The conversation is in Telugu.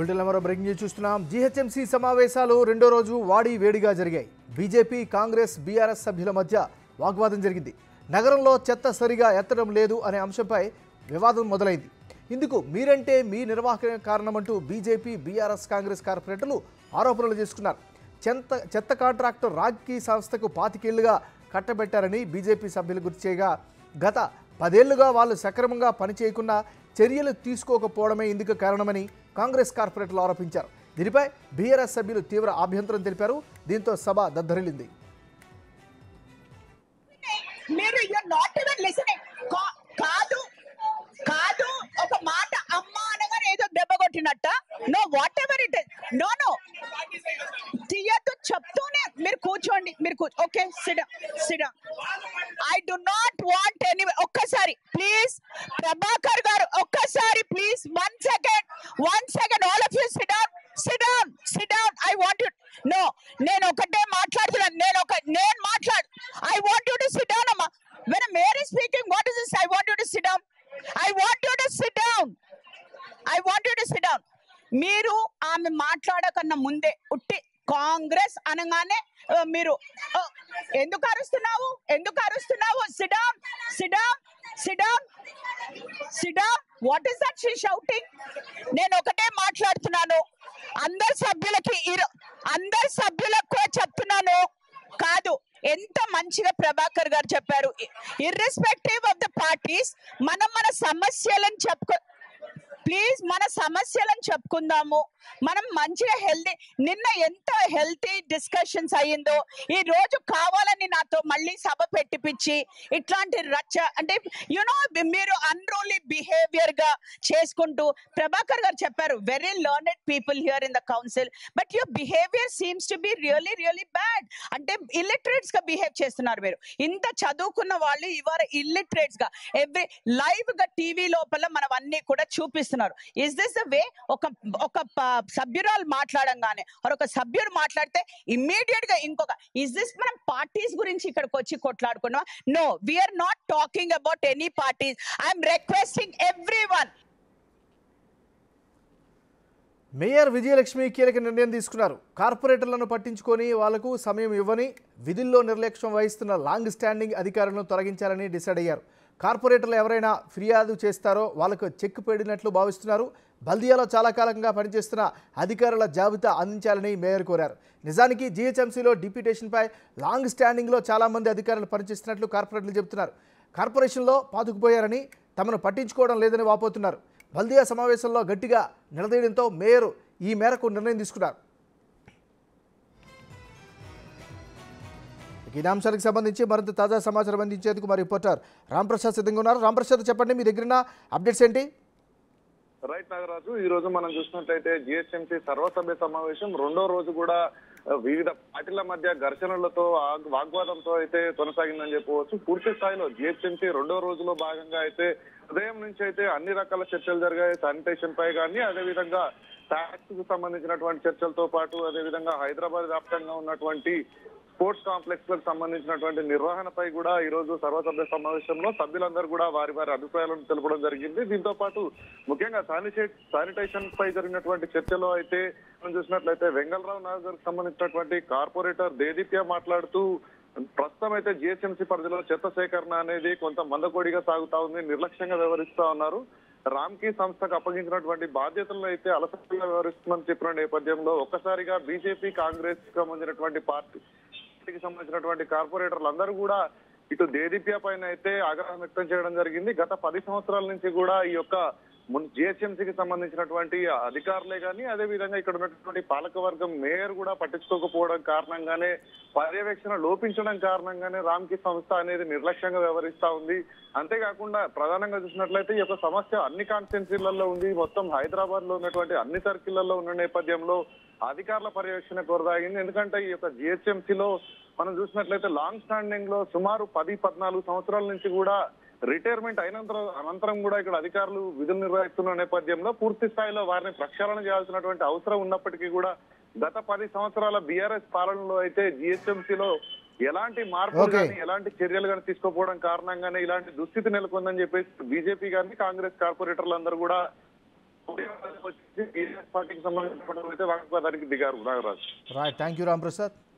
బులెటిన్ మరో బ్రేకింగ్ న్యూస్ చూస్తున్నాం జీహెచ్ఎంసీ సమావేశాలు రెండో రోజు వాడి వేడిగా జరిగాయి బీజేపీ కాంగ్రెస్ బీఆర్ఎస్ సభ్యుల మధ్య వాగ్వాదం జరిగింది నగరంలో చెత్త సరిగా ఎత్తడం లేదు అనే అంశంపై వివాదం మొదలైంది ఇందుకు మీరంటే మీ నిర్వాహక కారణమంటూ బీజేపీ బీఆర్ఎస్ కాంగ్రెస్ కార్పొరేటర్లు ఆరోపణలు చేసుకున్నారు చెత్త చెత్త కాంట్రాక్టర్ రాజ్కీ సంస్థకు పాతికేళ్లుగా కట్టబెట్టారని బీజేపీ సభ్యులు గుర్తు చేయగా గత పదేళ్లుగా వాళ్ళు సక్రమంగా పనిచేయకుండా చర్యలు తీసుకోకపోవడమే ఇందుకు కారణమని కాంగ్రెస్ కార్పొరేటర్లు ఆరోపించారు దీనిపై బీఆర్ఎస్ సభ్యులు తీవ్ర అభ్యంతరం తెలిపారు దీంతో సభ దద్దరిల్లింది మీరు యూర్ నాట్ ఈవెన్ లిసనింగ్ కాదు కాదు ఒక మాట అమ్మ అనగానే ఏదో దెబ్బ కొట్టినట్ట no whatever it no no తీయద్దు చెప్తూనే మీరు కూర్చోండి మీరు కూర్చో okay sit sit I do not want any ఒక్కసారి ప్లీజ్ ప్రభాకర్ గారు ఒక్కసారి please one second one second all of you sit down sit down sit down I want you no నేను ఒకటే మాట్లాడుతున్నాను నేను ఒక నేను మాట్లాడు I want you to sit down అమ్మా when Mary speaking what is this I want you to sit down I want you to sit down I want you to sit down మీరు ఆమె మాట్లాడకన్నా ముందే ఉట్టి కాంగ్రెస్ అనగానే ఆ, మీరు ఆ, ఎందుకు అరుస్తున్నావు ఎందుకు అరుస్తున్నావు sit down sit down sit down sit down what is that she shouting నేను ఒకటే మాట్లాడుతున్నాను అందరి సభ్యులకి ఇరు- అందరి సభ్యులకు కూడా చెప్తున్నాను కాదు ఎంత మంచిగా ప్రభాకర్ గారు చెప్పారు ఇర్రెస్పెక్టివ్ ఆఫ్ ద పార్టీస్ మనం మన సమస్యలను చెప్పుకో ప్లీజ్ మన సమస్యలను చెప్పుకుందాము మనం మంచిగా హెల్దీ నిన్న ఎంత హెల్తీ డిస్కషన్స్ అయ్యిందో ఈ రోజు కావాలని నాతో మళ్ళీ సభ పెట్టిపిచ్చి ఇట్లాంటి రచ్చ అంటే యునో మీరు అన్రోలీ బిహేవియర్ గా చేసుకుంటూ ప్రభాకర్ గారు చెప్పారు very learned people here in the council but your behaviour seems to be really really bad అంటే ఇల్లిటరేట్స్ గా బిహేవ్ చేస్తున్నారు మీరు ఇంత చదువుకున్న వాళ్ళు ఇవాళ ఇల్లిటరేట్స్ గా ఎవ్రీ లైవ్ గా టీవీ లోపల మనం అన్ని కూడా చూపిస్తున్నారు ఇస్ దిస్ ద వే ఒక ఒక ప- సభ్యురాలు మాట్లాడంగానే or ఒక సభ్యుడు మాట్లాడితే ఇమ్మీడియట్ గా ఇంకొక ఇస్ దిస్ మనం పార్టీస్ గురించి ఇక్కడికి వచ్చి కొట్లాడుకున్నాం no we're not talking about any parties I'm requesting every one mayor Vijayalakshmi కీలక నిర్ణయం తీసుకున్నారు కార్పొరేటర్లను పట్టించుకొని వాళ్లకు సమయం ఇవ్వని విధుల్లో నిర్లక్ష్యం వహిస్తున్న లాంగ్ స్టాండింగ్ అధికారులను తొలగించాలని డిసైడ్ అయ్యారు కార్పొరేటర్లు ఎవరైనా ఫిర్యాదు చేస్తారో వాళ్ళకు చెక్ పెడినట్లు భావిస్తున్నారు బల్దియాలో చాలా కాలంగా పనిచేస్తున్న అధికారుల జాబితా అందించాలని మేయర్ కోరారు నిజానికి జీహెచ్ఎంసీలో డిప్యూటేషన్పై లాంగ్ స్టాండింగ్లో చాలామంది అధికారులు పనిచేస్తున్నట్లు కార్పొరేటర్లు చెబుతున్నారు కార్పొరేషన్లో పాతుకుపోయారని తమను పట్టించుకోవడం లేదని వాపోతున్నారు బల్దియా సమావేశంలో గట్టిగా నిలదీయడంతో మేయర్ ఈ మేరకు నిర్ణయం తీసుకున్నారు ఇక ఈ అంశానికి సంబంధించి మరింత తాజా సమాచారం అందించేందుకు మా రిపోర్టర్ రాంప్రసాద్ సిద్ధంగా ఉన్నారు రాంప్రసాద్ చెప్పండి మీ దగ్గర అప్డేట్స్ ఏంటి రైట్ నాగరాజు ఈ రోజు మనం చూసినట్లయితే జిహెచ్ఎంసీ సర్వసభ్య సమావేశం రెండో రోజు కూడా ఆ, వివిధ పార్టీల మధ్య ఘర్షణలతో ఆగ్- వాగ్వాదంతో అయితే కొనసాగిందని చెప్పవచ్చు పూర్తి స్థాయిలో జిహెచ్ఎంసీ రెండో రోజులో భాగంగా అయితే ఉదయం నుంచి అయితే అన్ని రకాల చర్చలు జరిగాయి శానిటేషన్ పై కానీ అదేవిధంగా ట్యాక్స్ కు సంబంధించినటువంటి చర్చలతో పాటు అదేవిధంగా హైదరాబాద్ వ్యాప్తంగా ఉన్నటువంటి స్పోర్ట్స్ కాంప్లెక్స్ లకు సంబంధించినటువంటి నిర్వహణపై కూడా ఈ రోజు సర్వసభ్య సమావేశంలో సభ్యులందరూ కూడా వారి వారి అభిప్రాయాలను తెలపడం జరిగింది దీంతో పాటు ముఖ్యంగా శానిటేట్ శానిటేషన్ పై జరిగినటువంటి చర్చలో అయితే మనం చూసినట్లయితే వెంగళరావు నగర్ సంబంధించినటువంటి కార్పొరేటర్ దేదీప్య మాట్లాడుతూ ప్రస్తుతం అయితే జిహెచ్ఎంసీ పరిధిలో చెత్త సేకరణ అనేది కొంత మందకోడిగా సాగుతా ఉంది నిర్లక్ష్యంగా వ్యవహరిస్తా ఉన్నారు రామ్కీ సంస్థకు అప్పగించినటువంటి బాధ్యతలను అయితే అలసటగా వ్యవహరిస్తుందని చెప్పిన నేపథ్యంలో ఒక్కసారిగా బీజేపీ కాంగ్రెస్ కు సంబంధించినటువంటి పార్టీ పార్టీకి సంబంధించినటువంటి కార్పొరేటర్లు అందరూ కూడా ఇటు దేదీప్య పైన అయితే ఆగ్రహం వ్యక్తం చేయడం జరిగింది గత పది సంవత్సరాల నుంచి కూడా ఈ యొక్క జిహెచ్ఎంసీకి సంబంధించినటువంటి అధికారులే కానీ అదే విధంగా ఇక్కడ ఉన్నటువంటి పాలకవర్గం మేయర్ కూడా పట్టించుకోకపోవడం కారణంగానే పర్యవేక్షణ లోపించడం కారణంగానే రామ్కి సంస్థ అనేది నిర్లక్ష్యంగా వ్యవహరిస్తా ఉంది అంతేకాకుండా ప్రధానంగా చూసినట్లయితే ఈ యొక్క సమస్య అన్ని కాన్స్టిట్యున్సీలలో ఉంది మొత్తం హైదరాబాద్ లో ఉన్నటువంటి అన్ని సర్కిళ్లలో ఉన్న నేపథ్యంలో అధికారుల పర్యవేక్షణ కొరసాగింది ఎందుకంటే ఈ యొక్క జిహెచ్ఎంసీలో మనం చూసినట్లయితే లాంగ్ స్టాండింగ్ లో సుమారు పది పద్నాలుగు సంవత్సరాల నుంచి కూడా రిటైర్మెంట్ అయినంతరం అనంతరం కూడా ఇక్కడ అధికారులు విధులు నిర్వహిస్తున్న నేపథ్యంలో పూర్తి స్థాయిలో వారిని ప్రక్షాళన చేయాల్సినటువంటి అవసరం ఉన్నప్పటికీ కూడా గత పది సంవత్సరాల బీఆర్ఎస్ పాలనలో అయితే జిహెచ్ఎంసీలో ఎలాంటి మార్పులు Okay. కానీ ఎలాంటి చర్యలు కానీ తీసుకోకపోవడం కారణంగానే ఇలాంటి దుస్థితి నెలకొందని చెప్పేసి బీజేపీ గారిని కాంగ్రెస్ కార్పొరేటర్లు అందరూ కూడా వచ్చి టీఆర్ఎస్ పార్టీకి సంబంధించిన అయితే వాగ్వాదానికి దిగారు Nagaraju right thank you Ram Prasad